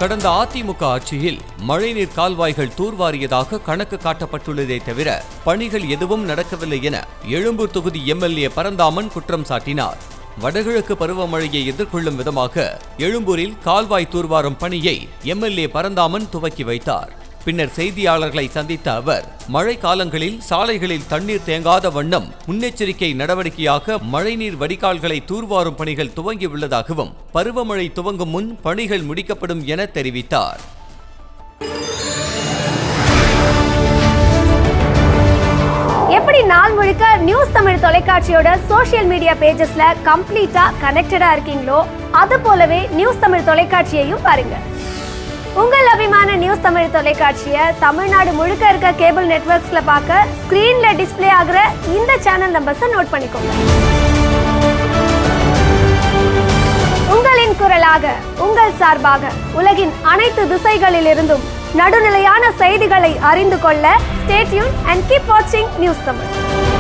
கடந்த அதிமுக ஆட்சியில் மழைநீர் கால்வாய்கள் தூர்வாரியதாக கணக்கு காட்டப்பட்டுள்ளதே தவிர பணிகள் எதுவும் நடக்கவில்லை என எழும்பூர் தொகுதி எம்எல்ஏ பரந்தாமன் குற்றம் சாட்டினார் வடகிழக்கு பருவமழையை எதிர்கொள்ளும் விதமாக எழும்பூரில் கால்வாய் தூர்வாரும் பணியை எம்எல்ஏ பரந்தாமன் துவக்கி வைத்தார் பின்னர் செய்தியாளர்களை சந்தித்த அவர் மழை காலங்களில் சாலைகளில் தண்ணீர் தேங்காத வண்ணம் முன்னெச்சரிக்கை நடவடிக்கையாக மழைநீர் வடிகால்களை தூர்வாரும் பணிகள் துவங்கியுள்ளதாகவும் பருவமழை துவங்கும் முன் பணிகள் முடிக்கப்படும் என தெரிவித்தார் எப்படி நாள் முழுக்க நியூஸ் தமிழ் தொலைக்காட்சியோட சோஷியல் மீடியா பேஜஸ்ல கம்ப்ளீட்டா கனெக்டடா இருக்கீங்களோ அது போலவே நியூஸ் தமிழ் தொலைக்காட்சியையும் பாருங்க உங்கள் அபிமான நியூஸ் தமிழ் தொலைக்காட்சியை தமிழ்நாடு முழுக்க இருக்க கேபிள் நெட்வொர்க்ஸ்ல பார்க்க ஸ்கிரீன்ல டிஸ்ப்ளே ஆகுற இந்த சேனல் நம்பர்ஸை நோட் பண்ணிக்கோங்க உங்களின் குரலாக உங்கள் சார்பாக உலகின் அனைத்து திசைகளிலிருந்தும் நடுநிலையான செய்திகளை அறிந்து கொள்ள ஸ்டேட்யூன் அண்ட் கீப் வாட்சிங் நியூஸ் தமிழ்